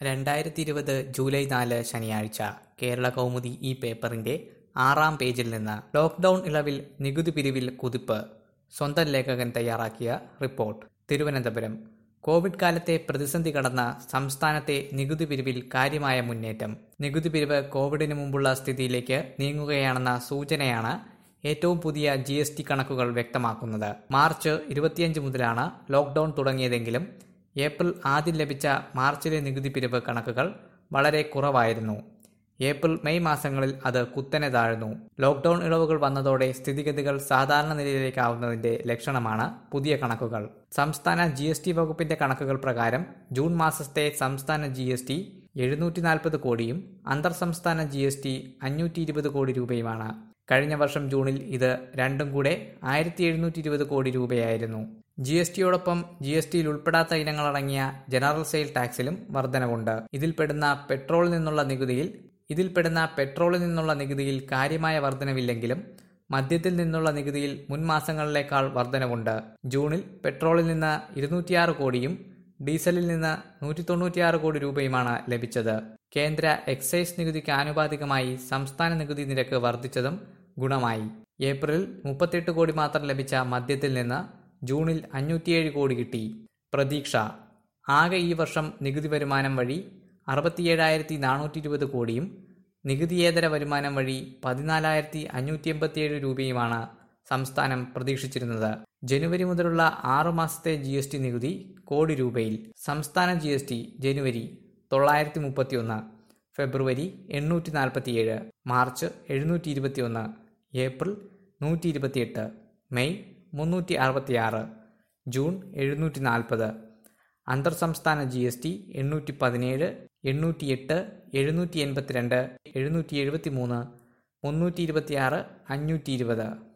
രണ്ടായിരത്തി ഇരുപത് ജൂലൈ നാല് ശനിയാഴ്ച കേരള കൗമുദി ഈ പേപ്പറിന്റെ ആറാം പേജിൽ നിന്ന് ലോക്ക്ഡൌൺ ഇളവിൽ നികുതി പിരിവിൽ കുതിപ്പ് സ്വന്തം ലേഖകൻ തയ്യാറാക്കിയ റിപ്പോർട്ട് തിരുവനന്തപുരം കോവിഡ് കാലത്തെ പ്രതിസന്ധി കടന്ന സംസ്ഥാനത്തെ നികുതി പിരിവിൽ കാര്യമായ മുന്നേറ്റം നികുതി പിരിവ് കോവിഡിന് മുമ്പുള്ള സ്ഥിതിയിലേക്ക് നീങ്ങുകയാണെന്ന സൂചനയാണ് ഏറ്റവും പുതിയ ജി എസ് ടി കണക്കുകൾ വ്യക്തമാക്കുന്നത് മാർച്ച് ഇരുപത്തിയഞ്ച് മുതലാണ് ലോക്ക്ഡൌൺ തുടങ്ങിയതെങ്കിലും ഏപ്രിൽ ആദ്യം ലഭിച്ച മാർച്ചിലെ നികുതി പിരിവ് കണക്കുകൾ വളരെ കുറവായിരുന്നു ഏപ്രിൽ മെയ് മാസങ്ങളിൽ അത് കുത്തനെ താഴ്ന്നു ലോക്ക്ഡൌൺ ഇളവുകൾ വന്നതോടെ സ്ഥിതിഗതികൾ സാധാരണ നിലയിലേക്കാവുന്നതിന്റെ ലക്ഷണമാണ് പുതിയ കണക്കുകൾ സംസ്ഥാന ജി എസ് ടി വകുപ്പിന്റെ കണക്കുകൾ പ്രകാരം ജൂൺ മാസത്തെ സംസ്ഥാന ജി എസ് ടി എഴുന്നൂറ്റി നാൽപ്പത് കോടിയും അന്തർ സംസ്ഥാന ജി എസ് ടി അഞ്ഞൂറ്റി ഇരുപത് കോടി രൂപയുമാണ് കഴിഞ്ഞ വർഷം ജൂണിൽ ഇത് രണ്ടും കൂടെ ആയിരത്തി എഴുന്നൂറ്റി ഇരുപത് കോടി രൂപയായിരുന്നു ജി എസ് ടിയോടൊപ്പം ജി എസ് ടിയിൽ ഉൾപ്പെടാത്ത ഇനങ്ങളടങ്ങിയ ജനറൽ സെയിൽ ടാക്സിലും വർധനവുണ്ട് ഇതിൽപ്പെടുന്ന പെട്രോളിൽ നിന്നുള്ള നികുതിയിൽ ഇതിൽപ്പെടുന്ന പെട്രോളിൽ നിന്നുള്ള നികുതിയിൽ കാര്യമായ വർധനവില്ലെങ്കിലും മദ്യത്തിൽ നിന്നുള്ള നികുതിയിൽ മുൻ മാസങ്ങളിലേക്കാൾ വർധനവുണ്ട് ജൂണിൽ പെട്രോളിൽ നിന്ന് ഇരുന്നൂറ്റിയാറ് കോടിയും ഡീസലിൽ നിന്ന് നൂറ്റി തൊണ്ണൂറ്റിയാറ് കോടി രൂപയുമാണ് ലഭിച്ചത് കേന്ദ്ര എക്സൈസ് നികുതിക്ക് ആനുപാതികമായി സംസ്ഥാന നികുതി നിരക്ക് വർദ്ധിച്ചതും ഗുണമായി ഏപ്രിലിൽ മുപ്പത്തെട്ട് കോടി മാത്രം ലഭിച്ച മദ്യത്തിൽ നിന്ന് ജൂണിൽ അഞ്ഞൂറ്റിയേഴ് കോടി കിട്ടി പ്രതീക്ഷ ആകെ ഈ വർഷം നികുതി വരുമാനം വഴി അറുപത്തിയേഴായിരത്തി നാനൂറ്റി ഇരുപത് കോടിയും നികുതിയേതര വരുമാനം വഴി പതിനാലായിരത്തി അഞ്ഞൂറ്റി എൺപത്തിയേഴ് രൂപയുമാണ് സംസ്ഥാനം പ്രതീക്ഷിച്ചിരുന്നത് ജനുവരി മുതലുള്ള ആറു മാസത്തെ ജി എസ് ടി നികുതി കോടി രൂപയിൽ സംസ്ഥാന ജി എസ് ടി ജനുവരി തൊള്ളായിരത്തി മുപ്പത്തിയൊന്ന് ഫെബ്രുവരി എണ്ണൂറ്റി നാൽപ്പത്തിയേഴ് മാർച്ച് എഴുന്നൂറ്റി ഇരുപത്തിയൊന്ന് ഏപ്രിൽ നൂറ്റി ഇരുപത്തിയെട്ട് മെയ് മുന്നൂറ്റി അറുപത്തിയാറ് ജൂൺ എഴുന്നൂറ്റി നാൽപ്പത് അന്തർ സംസ്ഥാന ജി എസ് ടി എണ്ണൂറ്റി പതിനേഴ് എണ്ണൂറ്റി എട്ട് എഴുന്നൂറ്റി എൺപത്തിരണ്ട് എഴുന്നൂറ്റി എഴുപത്തി മൂന്ന് മുന്നൂറ്റി ഇരുപത്തിയാറ് അഞ്ഞൂറ്റി ഇരുപത്